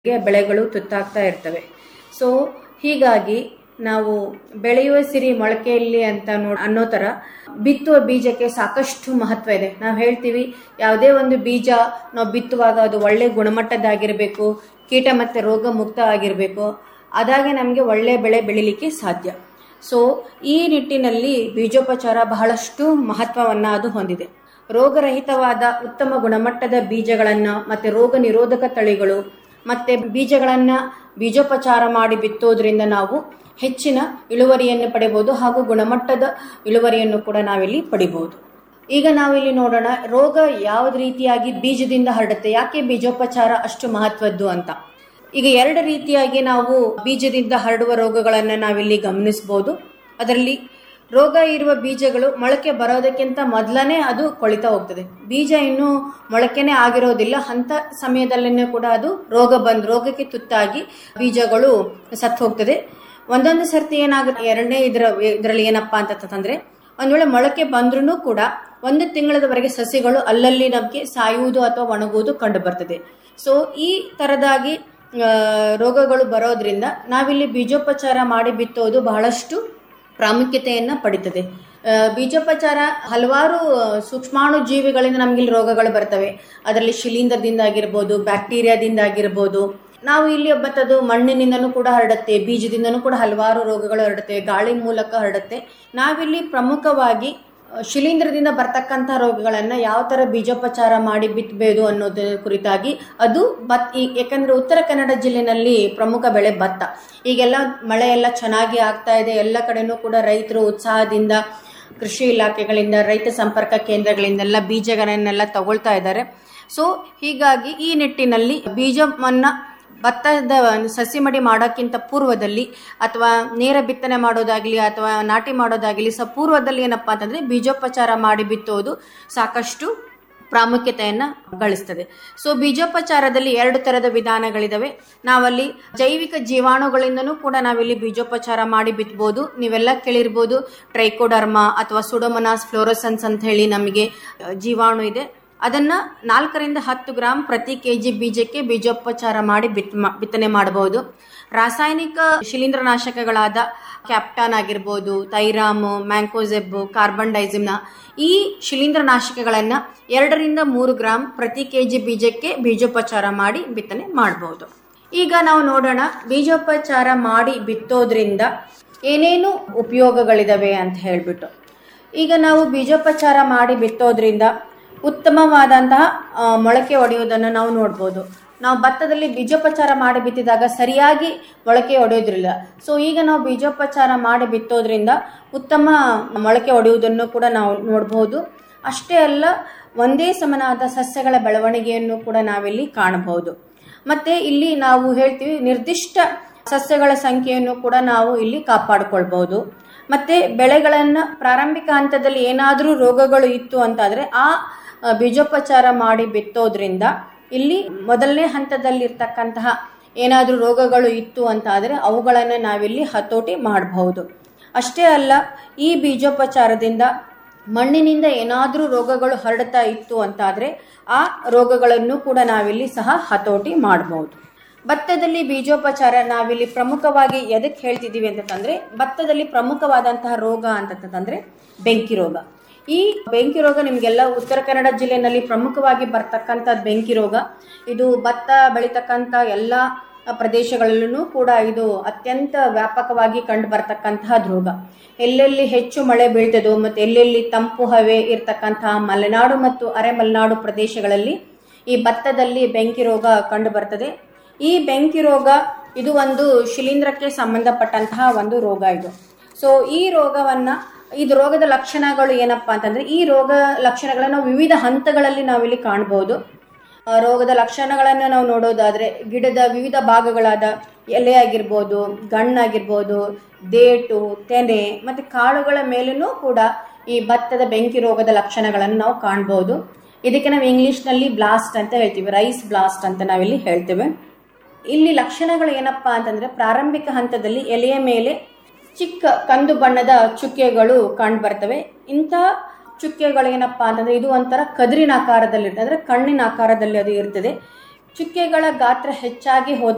ಗೆ ಬೆಳೆಗಳು ತುತ್ತಾಗ್ತಾ ಇರ್ತವೆ ಸೊ ಹೀಗಾಗಿ ನಾವು ಬೆಳೆಯುವ ಸಿರಿ ಮೊಳಕೆಯಲ್ಲಿ ಅಂತ ನೋ ಅನ್ನೋ ತರ ಬಿತ್ತುವ ಬೀಜಕ್ಕೆ ಸಾಕಷ್ಟು ಮಹತ್ವ ಇದೆ ನಾವು ಹೇಳ್ತೀವಿ ಯಾವುದೇ ಒಂದು ಬೀಜ ನಾವು ಬಿತ್ತುವಾಗ ಅದು ಒಳ್ಳೆ ಗುಣಮಟ್ಟದ್ದಾಗಿರಬೇಕು ಕೀಟ ಮತ್ತೆ ರೋಗ ಮುಕ್ತ ಆಗಿರಬೇಕು ಅದಾಗೆ ನಮಗೆ ಒಳ್ಳೆ ಬೆಳೆ ಬೆಳಿಲಿಕ್ಕೆ ಸಾಧ್ಯ ಸೊ ಈ ನಿಟ್ಟಿನಲ್ಲಿ ಬೀಜೋಪಚಾರ ಬಹಳಷ್ಟು ಮಹತ್ವವನ್ನ ಅದು ಹೊಂದಿದೆ ರೋಗರಹಿತವಾದ ಉತ್ತಮ ಗುಣಮಟ್ಟದ ಬೀಜಗಳನ್ನ ಮತ್ತೆ ರೋಗ ನಿರೋಧಕ ತಳಿಗಳು ಮತ್ತೆ ಬೀಜಗಳನ್ನ ಬೀಜೋಪಚಾರ ಮಾಡಿ ಬಿತ್ತೋದ್ರಿಂದ ನಾವು ಹೆಚ್ಚಿನ ಇಳುವರಿಯನ್ನು ಪಡೆಯಬಹುದು ಹಾಗೂ ಗುಣಮಟ್ಟದ ಇಳುವರಿಯನ್ನು ಕೂಡ ನಾವಿಲ್ಲಿ ಪಡಿಬಹುದು ಈಗ ನಾವಿಲ್ಲಿ ನೋಡೋಣ ರೋಗ ಯಾವ ರೀತಿಯಾಗಿ ಬೀಜದಿಂದ ಹರಡುತ್ತೆ ಯಾಕೆ ಬೀಜೋಪಚಾರ ಅಷ್ಟು ಮಹತ್ವದ್ದು ಅಂತ ಈಗ ಎರಡು ರೀತಿಯಾಗಿ ನಾವು ಬೀಜದಿಂದ ಹರಡುವ ರೋಗಗಳನ್ನು ನಾವಿಲ್ಲಿ ಗಮನಿಸಬಹುದು ಅದರಲ್ಲಿ ರೋಗ ಇರುವ ಬೀಜಗಳು ಮೊಳಕೆ ಬರೋದಕ್ಕಿಂತ ಮೊದಲನೇ ಅದು ಕೊಳಿತಾ ಹೋಗ್ತದೆ ಬೀಜ ಇನ್ನೂ ಮೊಳಕೆನೇ ಆಗಿರೋದಿಲ್ಲ ಅಂತ ಸಮಯದಲ್ಲೇ ಕೂಡ ಅದು ರೋಗ ಬಂದ್ ರೋಗಕ್ಕೆ ತುತ್ತಾಗಿ ಬೀಜಗಳು ಸತ್ತು ಹೋಗ್ತದೆ ಒಂದೊಂದು ಸರ್ತಿ ಏನಾಗುತ್ತೆ ಎರಡನೇ ಇದರ ಇದರಲ್ಲಿ ಏನಪ್ಪಾ ಅಂತಂದ್ರೆ ಒಂದ್ ವೇಳೆ ಮೊಳಕೆ ಬಂದ್ರೂ ಕೂಡ ಒಂದು ತಿಂಗಳದವರೆಗೆ ಸಸಿಗಳು ಅಲ್ಲಲ್ಲಿ ನಮಗೆ ಸಾಯುವುದು ಅಥವಾ ಒಣಗುವುದು ಕಂಡು ಬರ್ತದೆ ಸೊ ಈ ತರದಾಗಿ ಆ, ರೋಗಗಳು ಬರೋದ್ರಿಂದ ನಾವಿಲ್ಲಿ ಬೀಜೋಪಚಾರ ಮಾಡಿ ಬಿತ್ತೋದು ಬಹಳಷ್ಟು ಪ್ರಾಮುಖ್ಯತೆಯನ್ನ ಪಡಿತದೆ ಆ, ಬೀಜೋಪಚಾರ ಹಲವಾರು ಸೂಕ್ಷ್ಮಾಣು ಜೀವಿಗಳಿಂದ ನಮ್ಗೆ ಇಲ್ಲಿ ರೋಗಗಳು ಬರ್ತವೆ ಅದರಲ್ಲಿ ಶಿಲೀಂಧ್ರದಿಂದ ಆಗಿರ್ಬೋದು ಬ್ಯಾಕ್ಟೀರಿಯಾದಿಂದ ಆಗಿರ್ಬೋದು ನಾವು ಇಲ್ಲಿ ಮತ್ತದು ಮಣ್ಣಿನಿಂದನೂ ಕೂಡ ಹರಡುತ್ತೆ ಬೀಜದಿಂದನೂ ಕೂಡ ಹಲವಾರು ರೋಗಗಳು ಹರಡುತ್ತೆ ಗಾಳಿ ಮೂಲಕ ಹರಡುತ್ತೆ ನಾವಿಲ್ಲಿ ಪ್ರಮುಖವಾಗಿ ಆ, ಶಿಲೀಂಧ್ರದಿಂದ ಬರ್ತಕ್ಕಂಥ ರೋಗಗಳನ್ನ ಯಾವ ತರ ಬೀಜೋಪಚಾರ ಮಾಡಿ ಬಿತ್ತಬೇಕು ಅನ್ನೋದ್ರ ಕುರಿತಾಗಿ ಅದು ಭತ್ ಈ ಯಾಕಂದ್ರೆ ಉತ್ತರ ಕನ್ನಡ ಜಿಲ್ಲೆನಲ್ಲಿ ಪ್ರಮುಖ ಬೆಳೆ ಭತ್ತ ಈಗೆಲ್ಲ ಮಳೆ ಎಲ್ಲ ಚೆನ್ನಾಗಿ ಆಗ್ತಾ ಇದೆ ಎಲ್ಲ ಕಡೆನೂ ಕೂಡ ರೈತರು ಉತ್ಸಾಹದಿಂದ ಕೃಷಿ ಇಲಾಖೆಗಳಿಂದ ರೈತ ಸಂಪರ್ಕ ಕೇಂದ್ರಗಳಿಂದೆಲ್ಲ ಬೀಜಗಳನ್ನೆಲ್ಲ ತಗೊಳ್ತಾ ಇದ್ದಾರೆ ಸೊ ಹೀಗಾಗಿ ಈ ನಿಟ್ಟಿನಲ್ಲಿ ಬೀಜವನ್ನ ಭತ್ತದ ಸಸಿ ಮಡಿ ಮಾಡೋಕ್ಕಿಂತ ಪೂರ್ವದಲ್ಲಿ ಅಥವಾ ನೇರ ಬಿತ್ತನೆ ಮಾಡೋದಾಗ್ಲಿ ಅಥವಾ ನಾಟಿ ಮಾಡೋದಾಗ್ಲಿ ಸ ಪೂರ್ವದಲ್ಲಿ ಏನಪ್ಪಾ ಅಂತಂದ್ರೆ ಬೀಜೋಪಚಾರ ಮಾಡಿ ಬಿತ್ತೋದು ಸಾಕಷ್ಟು ಪ್ರಾಮುಖ್ಯತೆಯನ್ನ ಗಳಿಸ್ತದೆ ಸೊ ಬೀಜೋಪಚಾರದಲ್ಲಿ ಎರಡು ತರದ ವಿಧಾನಗಳಿದಾವೆ ನಾವಲ್ಲಿ ಜೈವಿಕ ಜೀವಾಣುಗಳಿಂದನೂ ಕೂಡ ನಾವಿಲ್ಲಿ ಬೀಜೋಪಚಾರ ಮಾಡಿ ಬಿತ್ತಬಹುದು ನೀವೆಲ್ಲ ಕೇಳಿರ್ಬೋದು ಟ್ರೈಕೋಡರ್ಮಾ ಅಥವಾ ಸುಡೋಮನಾಸ್ ಫ್ಲೋರೋಸನ್ಸ್ ಅಂತ ಹೇಳಿ ನಮಗೆ ಅ, ಜೀವಾಣು ಇದೆ ಅದನ್ನ ನಾಲ್ಕರಿಂದ ಹತ್ತು ಗ್ರಾಂ ಪ್ರತಿ ಕೆಜಿ ಬೀಜಕ್ಕೆ ಬೀಜೋಪಚಾರ ಮಾಡಿ ಬಿತ್ ಮಾ- ಬಿತ್ತನೆ ಮಾಡಬಹುದು ರಾಸಾಯನಿಕ ಶಿಲೀಂಧ್ರನಾಶಕಗಳಾದ ಕ್ಯಾಪ್ಟಾನ್ ಆಗಿರ್ಬೋದು ಥೈರಾಮ್ ಮ್ಯಾಂಕೋಸೆಬ್ ಕಾರ್ಬನ್ ಡೈಸಿಮ್ನ ಈ ಶಿಲೀಂಧ್ರನಾಶಕಗಳನ್ನ ಎರಡರಿಂದ ಮೂರು ಗ್ರಾಂ ಪ್ರತಿ ಕೆಜಿ ಬೀಜಕ್ಕೆ ಬೀಜೋಪಚಾರ ಮಾಡಿ ಬಿತ್ತನೆ ಮಾಡಬಹುದು ಈಗ ನಾವು ನೋಡೋಣ ಬೀಜೋಪಚಾರ ಮಾಡಿ ಬಿತ್ತೋದ್ರಿಂದ ಏನೇನು ಉಪಯೋಗಗಳಿದಾವೆ ಅಂತ ಹೇಳ್ಬಿಟ್ಟು ಈಗ ನಾವು ಬೀಜೋಪಚಾರ ಮಾಡಿ ಬಿತ್ತೋದ್ರಿಂದ ಉತ್ತಮವಾದಂತಹ ಆ, ಮೊಳಕೆ ಒಡೆಯುವುದನ್ನು ನಾವು ನೋಡ್ಬೋದು ನಾವು ಭತ್ತದಲ್ಲಿ ಬೀಜೋಪಚಾರ ಮಾಡಿ ಬಿತ್ತಿದಾಗ ಸರಿಯಾಗಿ ಮೊಳಕೆ ಒಡೆಯೋದ್ರಿಲ್ಲ ಸೊ ಈಗ ನಾವು ಬೀಜೋಪಚಾರ ಮಾಡಿ ಬಿತ್ತೋದ್ರಿಂದ ಉತ್ತಮ ಮೊಳಕೆ ಒಡೆಯುವುದನ್ನು ಕೂಡ ನಾವು ನೋಡಬಹುದು ಅಷ್ಟೇ ಅಲ್ಲ ಒಂದೇ ಸಮನಾದ ಸಸ್ಯಗಳ ಬೆಳವಣಿಗೆಯನ್ನು ಕೂಡ ನಾವಿಲ್ಲಿ ಕಾಣಬಹುದು ಮತ್ತೆ ಇಲ್ಲಿ ನಾವು ಹೇಳ್ತೀವಿ ನಿರ್ದಿಷ್ಟ ಸಸ್ಯಗಳ ಸಂಖ್ಯೆಯನ್ನು ಕೂಡ ನಾವು ಇಲ್ಲಿ ಕಾಪಾಡಿಕೊಳ್ಬಹುದು ಮತ್ತೆ ಬೆಳೆಗಳನ್ನ ಪ್ರಾರಂಭಿಕ ಹಂತದಲ್ಲಿ ಏನಾದರೂ ರೋಗಗಳು ಇತ್ತು ಅಂತಾದ್ರೆ ಆ ಆ, ಬೀಜೋಪಚಾರ ಮಾಡಿ ಬಿತ್ತೋದ್ರಿಂದ ಇಲ್ಲಿ ಮೊದಲನೇ ಹಂತದಲ್ಲಿ ಇರ್ತಕ್ಕಂತಹ ಏನಾದರೂ ರೋಗಗಳು ಇತ್ತು ಅಂತಾದ್ರೆ ಅವುಗಳನ್ನು ನಾವಿಲ್ಲಿ ಹತೋಟಿ ಮಾಡಬಹುದು ಅಷ್ಟೇ ಅಲ್ಲ ಈ ಬೀಜೋಪಚಾರದಿಂದ ಮಣ್ಣಿನಿಂದ ಏನಾದರೂ ರೋಗಗಳು ಹರಡ್ತಾ ಇತ್ತು ಅಂತಾದ್ರೆ ಆ ರೋಗಗಳನ್ನು ಕೂಡ ನಾವಿಲ್ಲಿ ಸಹ ಹತೋಟಿ ಮಾಡಬಹುದು ಭತ್ತದಲ್ಲಿ ಬೀಜೋಪಚಾರ ನಾವಿಲ್ಲಿ ಪ್ರಮುಖವಾಗಿ ಎದಕ್ಕೆ ಹೇಳ್ತಿದ್ದೀವಿ ಅಂತಂದ್ರೆ ಭತ್ತದಲ್ಲಿ ಪ್ರಮುಖವಾದಂತಹ ರೋಗ ಅಂತಂತಂದ್ರೆ ಬೆಂಕಿ ರೋಗ ಈ ಬೆಂಕಿ ರೋಗ ನಿಮಗೆಲ್ಲ ಉತ್ತರ ಕನ್ನಡ ಜಿಲ್ಲೆಯಲ್ಲಿ ಪ್ರಮುಖವಾಗಿ ಬರ್ತಕ್ಕಂಥದ್ದು ಬೆಂಕಿ ರೋಗ ಇದು ಭತ್ತ ಬೆಳೀತಕ್ಕಂಥ ಎಲ್ಲ ಪ್ರದೇಶಗಳಲ್ಲೂ ಕೂಡ ಇದು ಅತ್ಯಂತ ವ್ಯಾಪಕವಾಗಿ ಕಂಡು ಬರ್ತಕ್ಕಂತಹ ರೋಗ ಎಲ್ಲೆಲ್ಲಿ ಹೆಚ್ಚು ಮಳೆ ಬೀಳ್ತದೋ ಮತ್ತು ಎಲ್ಲೆಲ್ಲಿ ತಂಪು ಹವೆ ಇರ್ತಕ್ಕಂತಹ ಮಲೆನಾಡು ಮತ್ತು ಅರೆ ಮಲೆನಾಡು ಪ್ರದೇಶಗಳಲ್ಲಿ ಈ ಭತ್ತದಲ್ಲಿ ಬೆಂಕಿ ರೋಗ ಕಂಡು ಬರ್ತದೆ ಈ ಬೆಂಕಿ ರೋಗ ಇದು ಒಂದು ಶಿಲೀಂಧ್ರಕ್ಕೆ ಸಂಬಂಧಪಟ್ಟಂತಹ ಒಂದು ರೋಗ ಇದು ಸೊ ಈ ರೋಗವನ್ನ ಇದು ರೋಗದ ಲಕ್ಷಣಗಳು ಏನಪ್ಪಾ ಅಂತಂದ್ರೆ ಈ ರೋಗ ಲಕ್ಷಣಗಳನ್ನು ನಾವು ವಿವಿಧ ಹಂತಗಳಲ್ಲಿ ನಾವಿಲ್ಲಿ ಕಾಣಬಹುದು ಆ, ರೋಗದ ಲಕ್ಷಣಗಳನ್ನು ನಾವು ನೋಡೋದಾದ್ರೆ ಗಿಡದ ವಿವಿಧ ಭಾಗಗಳಾದ ಎಲೆ ಆಗಿರ್ಬೋದು ಗಣ್ಣಾಗಿರ್ಬೋದು ದೇಟು ತೆನೆ ಮತ್ತೆ ಕಾಳುಗಳ ಮೇಲೂ ಕೂಡ ಈ ಭತ್ತದ ಬೆಂಕಿ ರೋಗದ ಲಕ್ಷಣಗಳನ್ನು ನಾವು ಕಾಣಬಹುದು ಇದಕ್ಕೆ ನಾವು ಇಂಗ್ಲಿಷ್ನಲ್ಲಿ ಬ್ಲಾಸ್ಟ್ ಅಂತ ಹೇಳ್ತೀವಿ ರೈಸ್ ಬ್ಲಾಸ್ಟ್ ಅಂತ ನಾವಿಲ್ಲಿ ಹೇಳ್ತೇವೆ ಇಲ್ಲಿ ಲಕ್ಷಣಗಳು ಏನಪ್ಪಾ ಅಂತಂದ್ರೆ ಪ್ರಾರಂಭಿಕ ಹಂತದಲ್ಲಿ ಎಲೆಯ ಮೇಲೆ ಚಿಕ್ಕ ಕಂದು ಬಣ್ಣದ ಚುಕ್ಕೆಗಳು ಕಂಡು ಬರ್ತವೆ ಇಂಥ ಚುಕ್ಕೆಗಳು ಏನಪ್ಪಾ ಅಂತಂದ್ರೆ ಇದು ಒಂಥರ ಕದಿರಿನ ಆಕಾರದಲ್ಲಿ ಇರ್ತದೆ ಅಂದ್ರೆ ಕಣ್ಣಿನ ಆಕಾರದಲ್ಲಿ ಅದು ಇರ್ತದೆ ಚುಕ್ಕೆಗಳ ಗಾತ್ರ ಹೆಚ್ಚಾಗಿ ಹೋದ